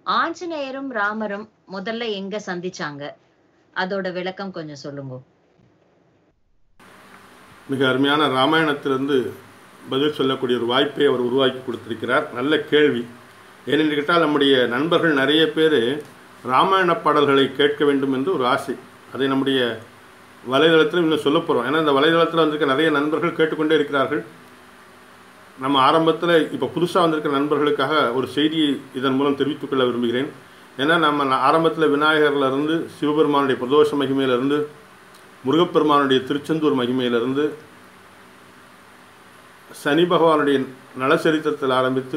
ஆஞ்சநேயரும் ராமரும் முதல்ல எங்க சந்திச்சாங்க அதோட விளக்கம் கொஞ்சம் சொல்லுங்க மிக அருமையான ராமாயணத்திலிருந்து பதில் சொல்லக்கூடிய ஒரு வாய்ப்பை அவர் உருவாக்கி கொடுத்திருக்கிறார் நல்ல கேள்வி ஏனென்று கேட்டால் நம்முடைய நண்பர்கள் நிறைய பேர் ராமாயண பாடல்களை கேட்க வேண்டும் என்று ஒரு ஆசை அதை நம்முடைய வலைதளத்தில் இன்னும் சொல்ல போகிறோம் ஏன்னா இந்த வலைதளத்தில் வந்திருக்க நிறைய நண்பர்கள் கேட்டுக்கொண்டே இருக்கிறார்கள் நம்ம ஆரம்பத்தில் இப்போ புதுசாக வந்திருக்க நண்பர்களுக்காக ஒரு செய்தியை இதன் மூலம் தெரிவித்துக் கொள்ள விரும்புகிறேன் ஏன்னா நம்ம ஆரம்பத்தில் விநாயகர்ல இருந்து சிவபெருமானுடைய பிரதோஷ மகிமையிலிருந்து முருகப்பெருமானுடைய திருச்செந்தூர் மகிமையிலிருந்து சனி பகவானுடைய நலச்சரித்திரத்தில் ஆரம்பித்து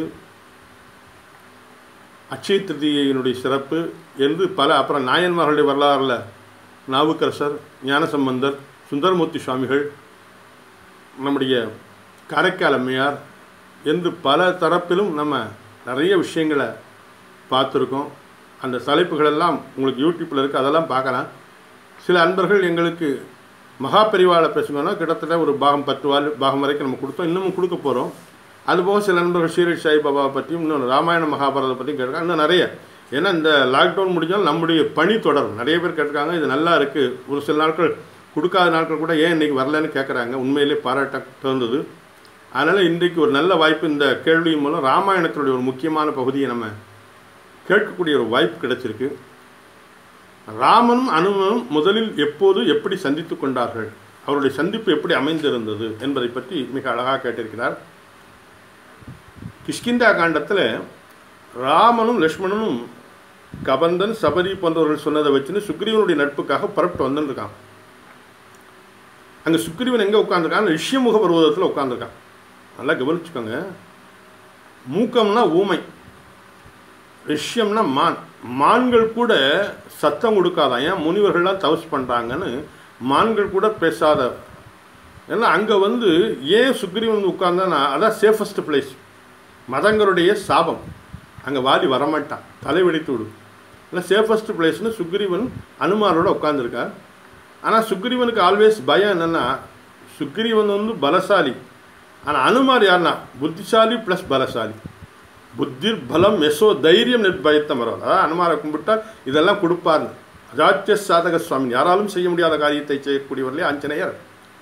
அட்சய திருதியினுடைய சிறப்பு என்று பல அப்புறம் நாயன்மார்களுடைய வரலாறுல நாவுக்கரசர் ஞானசம்பந்தர் சுந்தரமூர்த்தி சுவாமிகள் நம்முடைய காரைக்கால் அம்மையார் என்று பல தரப்பிலும் நம்ம நிறைய விஷயங்களை பார்த்துருக்கோம் அந்த தலைப்புகளெல்லாம் உங்களுக்கு யூடியூப்பில் இருக்குது அதெல்லாம் பார்க்கலாம் சில அன்பர்கள் எங்களுக்கு மகா பெரிவாளை பேசுங்கன்னா கிட்டத்தட்ட ஒரு பாகம் பத்து வால் பாகம் வரைக்கும் நம்ம கொடுத்தோம் இன்னமும் கொடுக்க போகிறோம் அதுபோக சில நண்பர்கள் ஷீரட் சாய் பாபாவை பற்றியும் இன்னும் ராமாயண மகாபாரதத்தை பற்றியும் கேட்டிருக்காங்க இன்னும் நிறைய ஏன்னா இந்த லாக்டவுன் முடிஞ்சாலும் நம்முடைய பணி தொடரும் நிறைய பேர் கேட்டிருக்காங்க இது நல்லா இருக்குது ஒரு சில நாட்கள் கொடுக்காத நாட்கள் கூட ஏன் இன்றைக்கி வரலன்னு கேட்குறாங்க உண்மையிலே பாராட்ட தகுந்தது அதனால் இன்றைக்கு ஒரு நல்ல வாய்ப்பு இந்த கேள்வியின் மூலம் ராமாயணத்தினுடைய ஒரு முக்கியமான பகுதியை நம்ம கேட்கக்கூடிய ஒரு வாய்ப்பு கிடைச்சிருக்கு ராமனும் அனுமனும் முதலில் எப்போது எப்படி சந்தித்து கொண்டார்கள் அவருடைய சந்திப்பு எப்படி அமைந்திருந்தது என்பதை பற்றி மிக அழகாக கேட்டிருக்கிறார் கிஷ்கிந்தா காண்டத்தில் ராமனும் லக்ஷ்மணனும் கபந்தன் சபரி போன்றவர்கள் சொன்னதை வச்சுன்னு சுக்ரீவனுடைய நட்புக்காக புறப்பட்டு வந்துருக்கான் அங்கே சுக்ரீவன் எங்கே உட்காந்துருக்கான் ரிஷ்யமுக பருவதத்தில் உட்காந்துருக்கான் நல்லா கவனிச்சுக்கோங்க மூக்கம்னா ஊமை ரிஷ்யம்னா மான் மான்கள் கூட சத்தம் கொடுக்காதான் ஏன் முனிவர்கள்லாம் தவஸ் பண்ணுறாங்கன்னு மான்கள் கூட பேசாத ஏன்னா அங்கே வந்து ஏன் சுக்ரீவன் உட்கார்ந்தானா அதான் சேஃபஸ்ட் பிளேஸ் மதங்களுடைய சாபம் அங்கே வாலி வரமாட்டான் தலை வெடித்து விடும் இல்லை சேஃபஸ்ட் பிளேஸ்னு சுக்ரீவன் அனுமாரோட உட்காந்துருக்கார் ஆனால் சுக்ரீவனுக்கு ஆல்வேஸ் பயம் என்னென்னா சுக்ரீவன் வந்து பலசாலி ஆனால் அனுமார் யாருன்னா புத்திசாலி ப்ளஸ் பலசாலி புத்திர் பலம் யசோ தைரியம் நிர்பயத்தம் வரும் அதாவது அனுமாரை கும்பிட்டால் இதெல்லாம் கொடுப்பார்னு அஜாத்திய சாதக சுவாமி யாராலும் செய்ய முடியாத காரியத்தை செய்யக்கூடியவர்களே ஆஞ்சநேயர்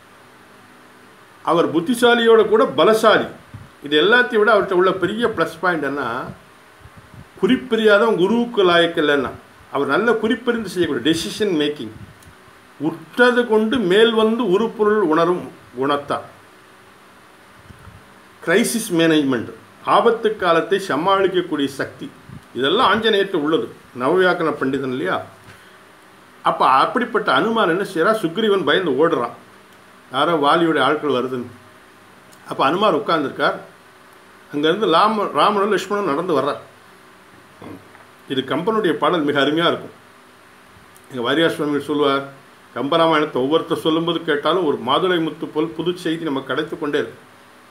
அவர் புத்திசாலியோட கூட பலசாலி இது எல்லாத்தையும் விட அவர்கிட்ட உள்ள பெரிய ப்ளஸ் பாயிண்ட் என்ன குறிப்பறியாதவன் குருவுக்கு லாயக்கில்லைன்னா அவர் நல்ல குறிப்பறிந்து செய்யக்கூடிய டெசிஷன் மேக்கிங் உற்றது கொண்டு மேல் வந்து உருப்பொருள் உணரும் குணத்தான் கிரைசிஸ் மேனேஜ்மெண்ட் ஆபத்து காலத்தை சமாளிக்கக்கூடிய சக்தி இதெல்லாம் ஆஞ்சநேயர்கிட்ட உள்ளது நவவியாக்கண பண்டிதன் இல்லையா அப்போ அப்படிப்பட்ட அனுமான் என்ன செய்யறா சுக்ரீவன் பயந்து ஓடுறான் யாரோ வாலியுடைய ஆட்கள் வருதுன்னு அப்போ அனுமார் உட்கார்ந்துருக்கார் அங்கேருந்து ராம ராமனும் லக்ஷ்மணன் நடந்து வர்றார் இது கம்பனுடைய பாடல் மிக அருமையாக இருக்கும் எங்கள் வாரியார் சுவாமி சொல்லுவார் கம்பராமாயணத்தை ஒவ்வொருத்தர் சொல்லும்போது கேட்டாலும் ஒரு மாதுளை முத்து போல் புது செய்தி நம்ம கிடைத்து கொண்டே இருக்கு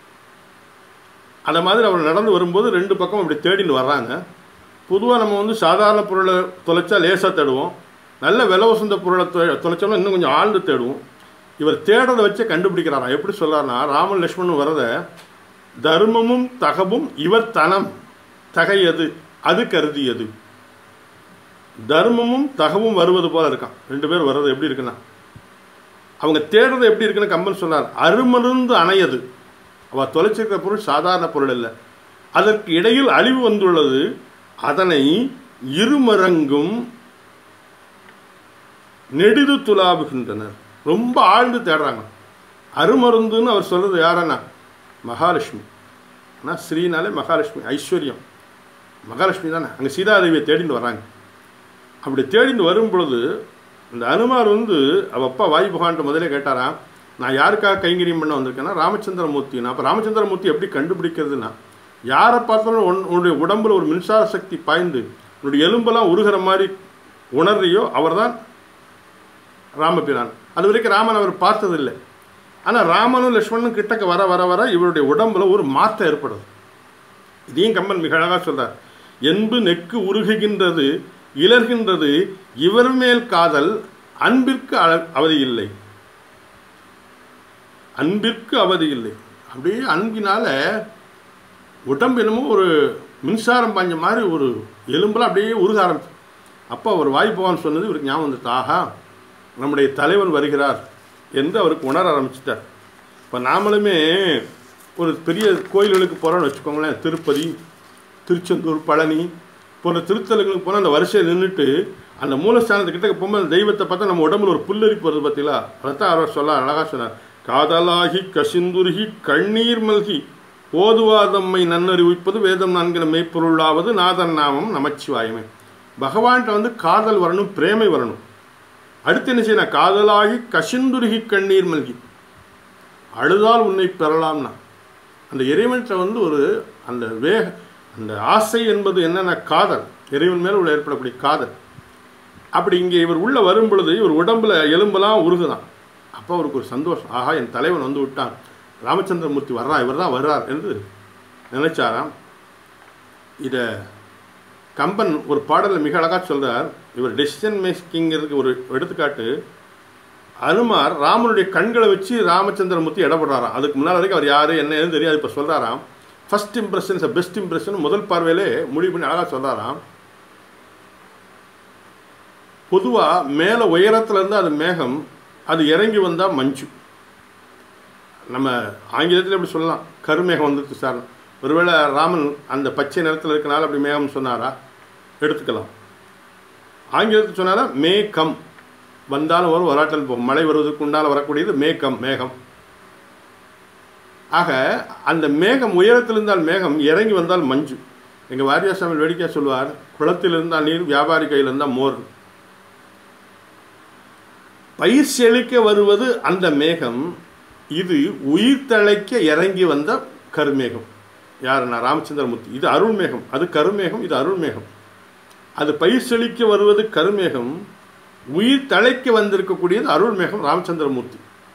அந்த மாதிரி அவர் நடந்து வரும்போது ரெண்டு பக்கம் அப்படி தேடின்னு வர்றாங்க பொதுவாக நம்ம வந்து சாதாரண பொருளை தொலைச்சா லேசாக தேடுவோம் நல்ல விலை உசந்த பொருளை தொலைச்சோம்னா இன்னும் கொஞ்சம் ஆழ்ந்து தேடுவோம் இவர் தேடுறதை வச்சே கண்டுபிடிக்கிறாராம் எப்படி சொல்கிறாருன்னா ராமன் லக்ஷ்மணன் வரத தர்மமும் தகவும் இவர் தனம் தகையது அது கருதியது தர்மமும் தகவும் வருவது போல இருக்கான் ரெண்டு பேர் வர்றது எப்படி இருக்குன்னா அவங்க தேடுறது எப்படி இருக்குன்னு கம்பன் சொன்னார் அருமருந்து அணையது அவ தொலைச்சிருக்கிற பொருள் சாதாரண பொருள் இல்லை அதற்கு இடையில் அழிவு வந்துள்ளது அதனை இருமரங்கும் நெடிது துலாவுகின்றனர் ரொம்ப ஆழ்ந்து தேடுறாங்க அருமருந்துன்னு அவர் சொல்கிறது யாரண்ணா மகாலட்சுமி ஆனால் ஸ்ரீனாலே மகாலட்சுமி ஐஸ்வர்யம் மகாலட்சுமி தானே அங்கே சீதாதேவியை தேடிட்டு வராங்க அப்படி தேடிட்டு வரும் பொழுது இந்த அனுமார் வந்து அவ அப்பா வாயு பகவான்ட்டு முதலே கேட்டாராம் நான் யாருக்காக கைங்கரியம் பண்ண வந்திருக்கேன்னா ராமச்சந்திரமூர்த்தினா அப்போ ராமச்சந்திரமூர்த்தி எப்படி கண்டுபிடிக்கிறதுனா யாரை பார்த்தாலும் உன் உன்னுடைய உடம்புல ஒரு மின்சார சக்தி பாய்ந்து உன்னுடைய எலும்பெல்லாம் உருகிற மாதிரி உணர்றியோ அவர்தான் ராமபிரான் அது வரைக்கும் ராமன் அவர் பார்த்ததில்லை ஆனால் ராமனும் லக்ஷ்மணனும் கிட்டக்க வர வர வர இவருடைய உடம்புல ஒரு மாற்றம் ஏற்படுது இதையும் கம்பன் மிக அழகாக சொல்றார் என்பு நெக்கு உருகுகின்றது இலர்கின்றது இவர் மேல் காதல் அன்பிற்கு அள- அவதி இல்லை அன்பிற்கு அவதி இல்லை அப்படியே அன்பினால உடம்பு என்னமோ ஒரு மின்சாரம் பாஞ்ச மாதிரி ஒரு எலும்பெல்லாம் அப்படியே உருக ஆரம்பிச்சு அப்போ அவர் வாய் போவான்னு சொன்னது இவருக்கு ஞாபகம் வந்துட்டு ஆஹா நம்முடைய தலைவன் வருகிறார் என்று அவருக்கு உணர ஆரம்பிச்சிட்டார் இப்போ நாமளுமே ஒரு பெரிய கோயில்களுக்கு போகிறோன்னு வச்சுக்கோங்களேன் திருப்பதி திருச்செந்தூர் பழனி போன்ற திருத்தலங்களுக்கு போனால் அந்த வரிசையில் நின்றுட்டு அந்த மூலஸ்தானத்துக்கிட்ட போகும்போது அந்த தெய்வத்தை பார்த்தா நம்ம உடம்புல ஒரு புல்லரிப்பு வருது பார்த்தீங்களா அதைத்தான் அவர் சொல்ல அழகாக சொன்னார் காதலாகி கசிந்துருகி கண்ணீர் மல்கி ஓதுவாதம்மை நன்னறிவிப்பது வேதம் நான்கிற மெய்ப்பொருளாவது நாதன் நாமம் நமச்சிவாயமே பகவான்கிட்ட வந்து காதல் வரணும் பிரேமை வரணும் அடுத்து என்ன செய்யணும் காதலாகி கசிந்துருகி கண்ணீர் மல்கி அழுதால் உன்னை பெறலாம்னா அந்த இறைவன்கிட்ட வந்து ஒரு அந்த வேக அந்த ஆசை என்பது என்னென்ன காதல் இறைவன் மேலே உள்ள ஏற்படக்கூடிய காதல் அப்படி இங்கே இவர் உள்ளே வரும் பொழுது இவர் உடம்புல எலும்பெல்லாம் உருகுதான் அப்போ அவருக்கு ஒரு சந்தோஷம் ஆஹா என் தலைவன் வந்து விட்டான் ராமச்சந்திரமூர்த்தி வர்றான் இவர் தான் வர்றார் என்று நினைச்சாராம் இதை கம்பன் ஒரு பாடலில் மிக அழகாக சொல்றார் இவர் டெசிஷன் மேக்கிங்கிறதுக்கு ஒரு எடுத்துக்காட்டு அனுமார் ராமனுடைய கண்களை வச்சு ராமச்சந்திரமூர்த்தி இடப்படுறாராம் அதுக்கு முன்னால் வரைக்கும் அவர் யார் என்ன ஏதுன்னு தெரியாது இப்போ சொல்கிறாராம் ஃபர்ஸ்ட் இம்ப்ரெஷன் பெஸ்ட் இம்ப்ரெஷன் முதல் பார்வையிலே முடிவு பண்ணி அழகாக சொல்கிறாராம் பொதுவாக மேலே உயரத்துல இருந்து அது மேகம் அது இறங்கி வந்தால் மஞ்சு நம்ம ஆங்கிலத்தில் எப்படி சொல்லலாம் கருமேகம் வந்துருச்சு சார் ஒருவேளை ராமன் அந்த பச்சை நிறத்தில் இருக்கனால அப்படி மேகம் சொன்னாரா எடுத்துக்கலாம் ஆங்கிலத்தில் சொன்னாரா மே கம் வந்தாலும் வரும் வராட்டல் போகும் மழை வருவதற்கு உண்டால வரக்கூடியது மேகம் மேகம் ஆக அந்த மேகம் உயரத்தில் இருந்தால் மேகம் இறங்கி வந்தால் மஞ்சு எங்கள் வாரியாசாமி வேடிக்கை சொல்வார் குளத்தில் இருந்தால் நீர் வியாபாரி கையில் இருந்தால் மோர் பயிர் செழிக்க வருவது அந்த மேகம் இது உயிர் தழைக்க இறங்கி வந்த கருமேகம் யாருன்னா ராமச்சந்திரமூர்த்தி இது அருள்மேகம் அது கருமேகம் இது அருள்மேகம் அது பயிர் செழிக்க வருவது கருமேகம் உயிர் தழைக்க வந்திருக்கக்கூடியது அருள்மேகம் ராமச்சந்திரமூர்த்தி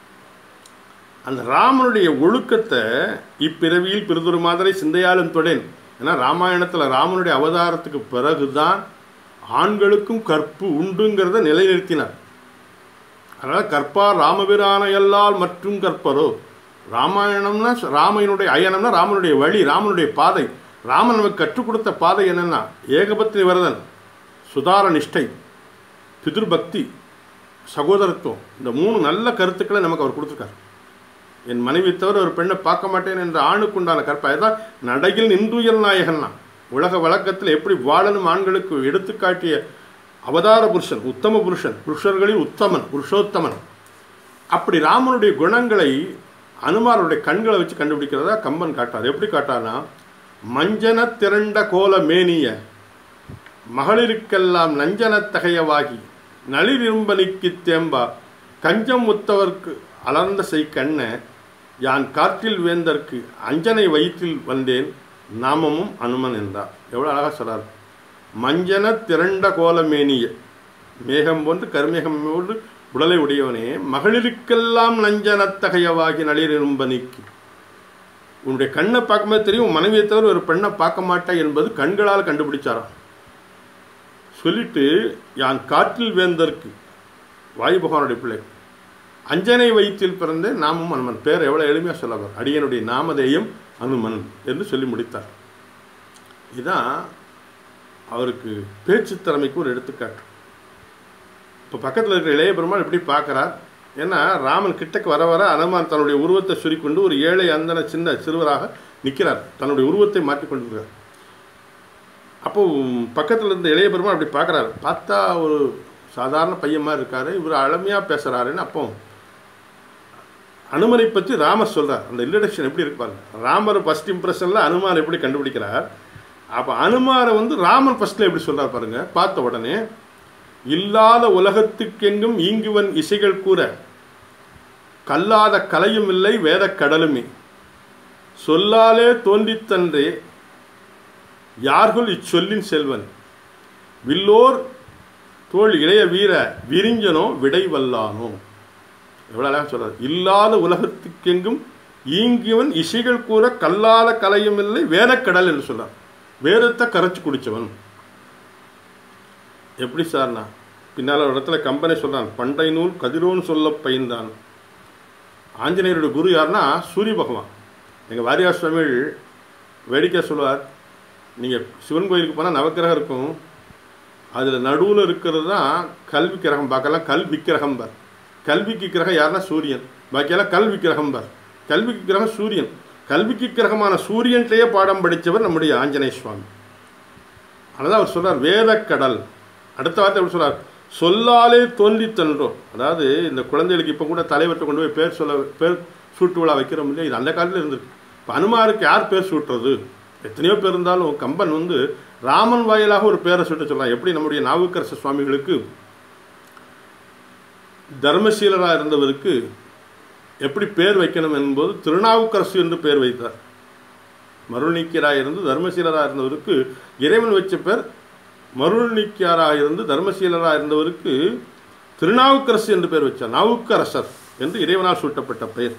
அந்த ராமனுடைய ஒழுக்கத்தை இப்பிறவியில் பிறதொரு மாதிரி சிந்தையாலும் தொடேன் ஏன்னா ராமாயணத்தில் ராமனுடைய அவதாரத்துக்கு பிறகுதான் ஆண்களுக்கும் கற்பு உண்டுங்கிறத நிலைநிறுத்தினார் அதனால் கற்பார் ராமபிரானையல்லால் மற்றும் கற்பரோ ராமாயணம்னா ராமனுடைய அயனம்னா ராமனுடைய வழி ராமனுடைய பாதை ராமன் நமக்கு கற்றுக் கொடுத்த பாதை என்னன்னா ஏகபத்னி வரதன் சுதார நிஷ்டை பிதுர்பக்தி சகோதரத்துவம் இந்த மூணு நல்ல கருத்துக்களை நமக்கு அவர் கொடுத்துருக்கார் என் மனைவி தவிர ஒரு பெண்ணை பார்க்க மாட்டேன் என்ற ஆணுக்குண்டான கற்பை அதுதான் நடையில் நின்றுயல் நாயகன்னா உலக வழக்கத்தில் எப்படி வாழணும் ஆண்களுக்கு எடுத்துக்காட்டிய அவதார புருஷன் உத்தம புருஷன் புருஷர்களில் உத்தமன் புருஷோத்தமன் அப்படி ராமனுடைய குணங்களை அனுமாருடைய கண்களை வச்சு கண்டுபிடிக்கிறதா கம்பன் காட்டார் எப்படி காட்டார்னா மஞ்சன திரண்ட கோல மேனிய மகளிருக்கெல்லாம் நஞ்சனத் தகையவாகி நளிரிரும்பனிக்கு தேம்பா கஞ்சம் முத்தவர்க்கு அலர்ந்த செய் கண்ண யான் காற்றில் வேந்தற்கு அஞ்சனை வயிற்றில் வந்தேன் நாமமும் அனுமன் என்றார் எவ்வளோ அழகாக சொல்றார் மஞ்சன திரண்ட கோலமேனிய மேகம் போன்று கருமேகம் போன்று உடலை உடையவனே மகளிருக்கெல்லாம் நஞ்சனத்தகையவாகி நளிரிரும்பனிக்கு உன்னுடைய கண்ணை பார்க்கும்போது தெரியும் உன் மனைவியை தவிர ஒரு பெண்ணை பார்க்க மாட்டேன் என்பது கண்களால் கண்டுபிடிச்சாராம் சொல்லிட்டு யான் காற்றில் வேந்தற்கு வாயு பகவானுடைய பிள்ளை அஞ்சனை வயிற்றில் பிறந்த நாமும் அனுமன் பேர் எவ்வளோ எளிமையாக சொல்லவர் அடியனுடைய நாமதேயம் அனுமன் என்று சொல்லி முடித்தார் இதுதான் அவருக்கு பேச்சு திறமைக்கு ஒரு எடுத்துக்காட்டு இப்போ பக்கத்தில் இருக்கிற இளைய பெருமாள் எப்படி பார்க்குறார் ஏன்னா ராமன் கிட்டக்கு வர வர அனுமான் தன்னுடைய உருவத்தை சுருக்கொண்டு ஒரு ஏழை அந்தன சின்ன சிறுவராக நிற்கிறார் தன்னுடைய உருவத்தை மாற்றி கொண்டிருக்கிறார் அப்போ பக்கத்தில் இருந்த இளைய பெருமாள் அப்படி பார்க்குறாரு பார்த்தா ஒரு சாதாரண பையன் மாதிரி இருக்காரு இவர் அழமையாக பேசுகிறாருன்னு அப்போ அனுமனை பற்றி ராமர் சொல்கிறார் அந்த இன்ட்ரடக்ஷன் எப்படி இருக்கு பாருங்க ராமர் ஃபஸ்ட் இம்ப்ரெஷனில் அனுமார் எப்படி கண்டுபிடிக்கிறார் அப்போ அனுமாரை வந்து ராமர் ஃபஸ்ட்டில் எப்படி சொல்கிறார் பாருங்க பார்த்த உடனே இல்லாத உலகத்துக்கெங்கும் ஈங்குவன் இசைகள் கூற கல்லாத கலையும் இல்லை வேதக் கடலுமே சொல்லாலே தோன்றித்தன்றே யார்கள் இச்சொல்லின் செல்வன் வில்லோர் தோல் இளைய வீர விரிஞ்சனோ விடை வல்லானோ எவ்வளோ அழகாக சொல்றார் இல்லாத உலகத்துக்கெங்கும் ஈங்கியவன் இசைகள் கூற கல்லாத கலையும் இல்லை வேதக்கடல் என்று சொல்றார் வேதத்தை கரைச்சி குடித்தவன் எப்படி சார்னா பின்னால் ஒரு இடத்துல கம்பெனி சொல்கிறான் பண்டை நூல் கதிரோன் சொல்ல பயின்றான் ஆஞ்சநேயருடைய குரு யாருன்னா சூரிய பகவான் எங்கள் வாரியார் சுவாமிகள் வேடிக்கை சொல்வார் நீங்கள் சிவன் கோயிலுக்கு போனால் நவக்கிரகம் இருக்கும் அதில் நடுவில் இருக்கிறது தான் கல்வி கிரகம் பார்க்கலாம் கல்வி கிரகம் பார் கல்விக்கு கிரகம் யாருன்னா சூரியன் பாக்கியெல்லாம் கல்வி கிரகம் பார் கல்விக்கு கிரகம் சூரியன் கல்விக்கு கிரகமான சூரியன்லேயே பாடம் படித்தவர் நம்முடைய ஆஞ்சநேய சுவாமி அதனால் அவர் சொல்றார் வேதக்கடல் அடுத்த வார்த்தை எப்படி சொல்றார் சொல்லாலே தோன்றி தன்றோ அதாவது இந்த குழந்தைகளுக்கு இப்போ கூட தலைவர்கிட்ட கொண்டு போய் பேர் சொல்ல பேர் சூட்டு விழா வைக்கிறோம் இல்லையா இது அந்த காலத்தில் இருந்திருக்கு இப்போ அனுமாருக்கு யார் பேர் சூட்டுறது எத்தனையோ பேர் இருந்தாலும் கம்பன் வந்து ராமன் வாயிலாக ஒரு பேரை சூட்ட சொல்றான் எப்படி நம்முடைய நாவுக்கரச சுவாமிகளுக்கு தர்மசீலராக இருந்தவருக்கு எப்படி பேர் வைக்கணும் என்பது திருநாவுக்கரசு என்று பேர் வைத்தார் மருள்நீக்கியராக இருந்து தர்மசீலராக இருந்தவருக்கு இறைவன் வச்ச பேர் மருள்நீக்கியாராக இருந்து தர்மசீலராக இருந்தவருக்கு திருநாவுக்கரசு என்று பேர் வச்சார் நாவுக்கரசர் என்று இறைவனால் சூட்டப்பட்ட பெயர்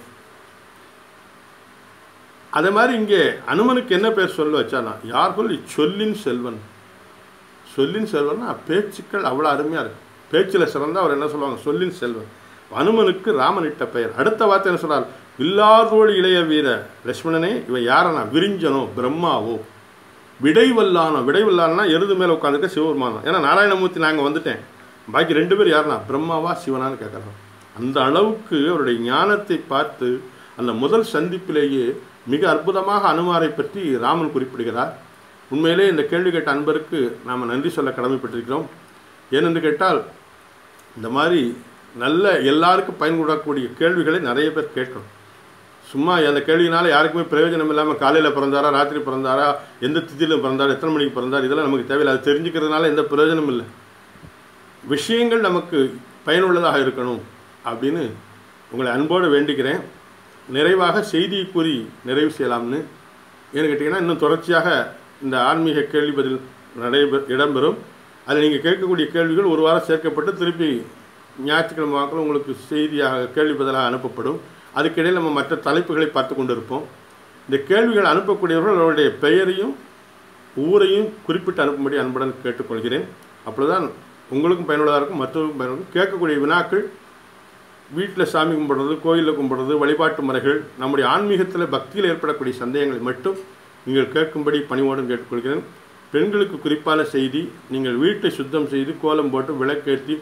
அதே மாதிரி இங்கே அனுமனுக்கு என்ன பேர் சொல்ல வச்சானா யார்கள் இச்சொல்லின் செல்வன் சொல்லின் செல்வன்னா பேச்சுக்கள் அவ்வளோ அருமையாக இருக்கு பேச்சில் சிறந்தா அவர் என்ன சொல்லுவாங்க சொல்லின் செல்வன் அனுமனுக்கு ராமன் இட்ட பெயர் அடுத்த வார்த்தை என்ன சொல்றார் வில்லாதோடு இளைய வீர லட்சுமணனே இவன் யாரனா விரிஞ்சனோ பிரம்மாவோ விடைவல்லானோ விடைவல்லானா எருது மேலே உட்காந்துருக்க சிவபெருமானம் ஏன்னா நாராயணமூர்த்தி நாங்கள் வந்துட்டேன் பாக்கி ரெண்டு பேர் யாருனா பிரம்மாவா சிவனான்னு கேட்குறோம் அந்த அளவுக்கு அவருடைய ஞானத்தை பார்த்து அந்த முதல் சந்திப்பிலேயே மிக அற்புதமாக அனுமாரை பற்றி ராமன் குறிப்பிடுகிறார் உண்மையிலே இந்த கேள்வி கேட்ட அன்பருக்கு நாம் நன்றி சொல்ல கடமைப்பட்டிருக்கிறோம் ஏனென்று கேட்டால் இந்த மாதிரி நல்ல எல்லாருக்கும் பயன்படக்கூடிய கேள்விகளை நிறைய பேர் கேட்கணும் சும்மா அந்த கேள்வினால யாருக்குமே பிரயோஜனம் இல்லாமல் காலையில் பிறந்தாரா ராத்திரி பிறந்தாரா எந்த திதியில் பிறந்தார் எத்தனை மணிக்கு பிறந்தார் இதெல்லாம் நமக்கு தேவையில்லை அது தெரிஞ்சுக்கிறதுனால எந்த பிரயோஜனமும் இல்லை விஷயங்கள் நமக்கு பயனுள்ளதாக இருக்கணும் அப்படின்னு உங்களை அன்போடு வேண்டிக்கிறேன் நிறைவாக செய்தியை கூறி நிறைவு செய்யலாம்னு ஏன்னு கேட்டிங்கன்னா இன்னும் தொடர்ச்சியாக இந்த ஆன்மீக கேள்வி பதில் நடைபெற இடம்பெறும் அதில் நீங்கள் கேட்கக்கூடிய கேள்விகள் ஒரு வாரம் சேர்க்கப்பட்டு திருப்பி ஞாயிற்றுக்கிழமை வாக்கில் உங்களுக்கு செய்தியாக கேள்வி பதிலாக அனுப்பப்படும் அதுக்கிடையில் நம்ம மற்ற தலைப்புகளை பார்த்து கொண்டு இருப்போம் இந்த கேள்விகள் அனுப்பக்கூடியவர்கள் அவருடைய பெயரையும் ஊரையும் குறிப்பிட்டு அனுப்பும்படி அன்புடன் கேட்டுக்கொள்கிறேன் அப்பொழுதுதான் உங்களுக்கும் பயனுள்ளதாக இருக்கும் மற்றவருக்கும் பயனுள்ள கேட்கக்கூடிய வினாக்கள் வீட்டில் சாமி கும்பிடுறது கோயிலில் கும்பிடுறது வழிபாட்டு முறைகள் நம்முடைய ஆன்மீகத்தில் பக்தியில் ஏற்படக்கூடிய சந்தேகங்களை மட்டும் நீங்கள் கேட்கும்படி பணிவோடு கேட்டுக்கொள்கிறேன் பெண்களுக்கு குறிப்பான செய்தி நீங்கள் வீட்டை சுத்தம் செய்து கோலம் போட்டு விளக்கேற்றி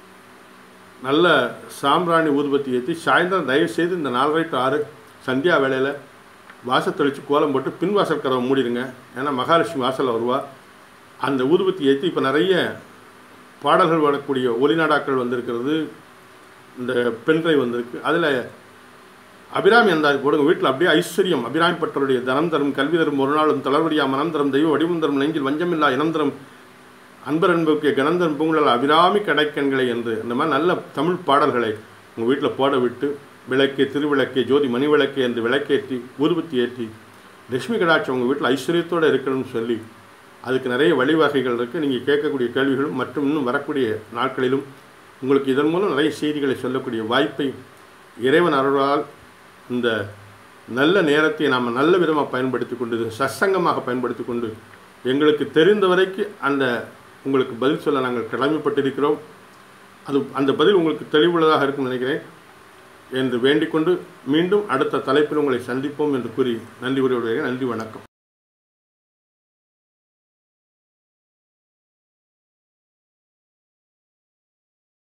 நல்ல சாம்பிராணி ஊதுபத்தி ஏற்றி சாயந்தரம் தயவு செய்து இந்த நாலரை டு ஆறு சந்தியா வேளையில் வாசல் தெளித்து கோலம் போட்டு பின் வாசல் கதவை மூடிடுங்க ஏன்னா மகாலட்சுமி வாசலில் வருவா அந்த ஊதுபத்தி ஏற்றி இப்போ நிறைய பாடல்கள் வரக்கூடிய ஒலிநாடாக்கள் வந்திருக்கிறது இந்த பென்ட்ரைவ் வந்திருக்கு அதில் அபிராமி அந்தாதி போடுங்க வீட்டில் அப்படியே ஐஸ்வர்யம் அபிராமி பட்டருடைய தனம் தரும் கல்வி தரும் ஒரு நாளும் தளர்வடியா மனம் தரும் தெய்வ வடிவம் தரும் நெஞ்சில் வஞ்சமில்லா இனம் தரும் அன்பர் அன்புக்கு கணந்தன் பூங்குழல் அபிராமி கடைக்கண்களை என்று இந்த மாதிரி நல்ல தமிழ் பாடல்களை உங்கள் வீட்டில் போட விட்டு விளக்கே திருவிளக்கே ஜோதி மணி விளக்கே என்று விளக்கேற்றி ஊதுபத்தி ஏற்றி லட்சுமி கடாட்சி உங்கள் வீட்டில் ஐஸ்வர்யத்தோடு இருக்கணும்னு சொல்லி அதுக்கு நிறைய வழிவகைகள் இருக்குது நீங்கள் கேட்கக்கூடிய கேள்விகளும் மற்றும் இன்னும் வரக்கூடிய நாட்களிலும் உங்களுக்கு இதன் மூலம் நிறைய செய்திகளை சொல்லக்கூடிய வாய்ப்பை இறைவன் அருளால் இந்த நல்ல நேரத்தை நாம் நல்ல விதமாக பயன்படுத்தி கொண்டு இது சத்சங்கமாக பயன்படுத்தி கொண்டு எங்களுக்கு தெரிந்த வரைக்கும் அந்த உங்களுக்கு பதில் சொல்ல நாங்கள் கடமைப்பட்டிருக்கிறோம் அது அந்த பதில் உங்களுக்கு தெளிவுள்ளதாக இருக்கும்னு நினைக்கிறேன் என்று வேண்டிக்கொண்டு மீண்டும் அடுத்த தலைப்பில் உங்களை சந்திப்போம் என்று கூறி நன்றி உரையுடைய நன்றி வணக்கம்